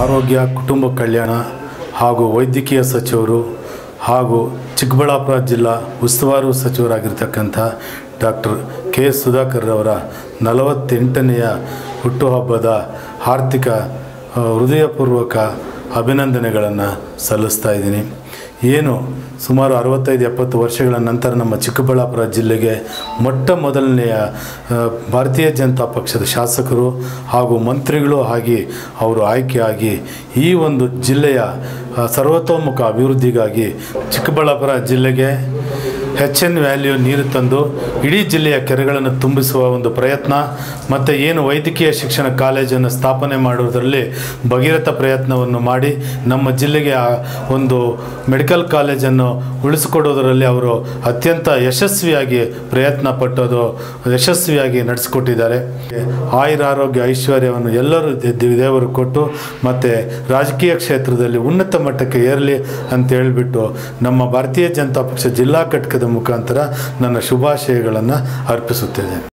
ಆರೋಗ್ಯ ಕುಟುಂಬ ಕಲ್ಯಾಣ ಹಾಗೂ ವೈದ್ಯಕೀಯ ಸಚಿವರು ಹಾಗೂ ಚಿಕ್ಕಬಳ್ಳಾಪುರ ಜಿಲ್ಲಾ ಉಸ್ತುವಾರಿ ಸಚಿವರಾಗಿರ್ತಕ್ಕಂಥ ಡಾಕ್ಟರ್ ಕೆ ಸುಧಾಕರ್ ಅವರ ನಲವತ್ತೆಂಟನೆಯ ಹುಟ್ಟುಹಬ್ಬದ ಆರ್ಥಿಕ ಆ, ಹೃದಯಪೂರ್ವಕ ಅಭಿನಂದನೆಗಳನ್ನು ಸಲ್ಲಿಸ್ತಾ ಇದ್ದೀನಿ ಏನು ಸುಮಾರು ಅರವತ್ತೈದು ಎಪ್ಪತ್ತು ವರ್ಷಗಳ ನಂತರ ನಮ್ಮ ಚಿಕ್ಕಬಳ್ಳಾಪುರ ಜಿಲ್ಲೆಗೆ ಮೊಟ್ಟ ಮೊದಲನೆಯ ಆ, ಭಾರತೀಯ ಜನತಾ ಪಕ್ಷದ ಶಾಸಕರು ಹಾಗೂ ಮಂತ್ರಿಗಳು ಆಗಿ ಅವರು ಆಯ್ಕೆಯಾಗಿ ಈ ಒಂದು ಜಿಲ್ಲೆಯ ಆ, ಸರ್ವತೋಮುಖ ಅಭಿವೃದ್ಧಿಗಾಗಿ ಚಿಕ್ಕಬಳ್ಳಾಪುರ ಜಿಲ್ಲೆಗೆ ಹೆಚ್ ಎನ್ ವ್ಯಾಲ್ಯೂ ನೀರು ತಂದು ಇಡೀ ಜಿಲ್ಲೆಯ ಕೆರೆಗಳನ್ನು ತುಂಬಿಸುವ ಒಂದು ಪ್ರಯತ್ನ ಮತ್ತು ಏನು ವೈದ್ಯಕೀಯ ಶಿಕ್ಷಣ ಕಾಲೇಜನ್ನು ಸ್ಥಾಪನೆ ಮಾಡುವುದರಲ್ಲಿ ಭಗೀರಥ ಪ್ರಯತ್ನವನ್ನು ಮಾಡಿ ನಮ್ಮ ಜಿಲ್ಲೆಗೆ ಆ ಒಂದು ಮೆಡಿಕಲ್ ಕಾಲೇಜನ್ನು ಉಳಿಸಿಕೊಡೋದರಲ್ಲಿ ಅವರು ಅತ್ಯಂತ ಯಶಸ್ವಿಯಾಗಿ ಪ್ರಯತ್ನ ಪಟ್ಟದು ಯಶಸ್ವಿಯಾಗಿ ನಡೆಸಿಕೊಟ್ಟಿದ್ದಾರೆ ಆಯುರಾರೋಗ್ಯ ಐಶ್ವರ್ಯವನ್ನು ಎಲ್ಲರೂ ದೇ- ದೇ- ದೇವರು ಕೊಟ್ಟು ಮತ್ತು ರಾಜಕೀಯ ಕ್ಷೇತ್ರದಲ್ಲಿ ಉನ್ನತ ಮಟ್ಟಕ್ಕೆ ಏರಲಿ ಅಂತ ಹೇಳಿಬಿಟ್ಟು ನಮ್ಮ ಭಾರತೀಯ ಜನತಾ ಪಕ್ಷ ಜಿಲ್ಲಾ ಘಟಕದ ಮುಖಾಂತರ ನನ್ನ ಶುಭಾಶಯಗಳನ್ನು ಅರ್ಪಿಸುತ್ತೇನೆ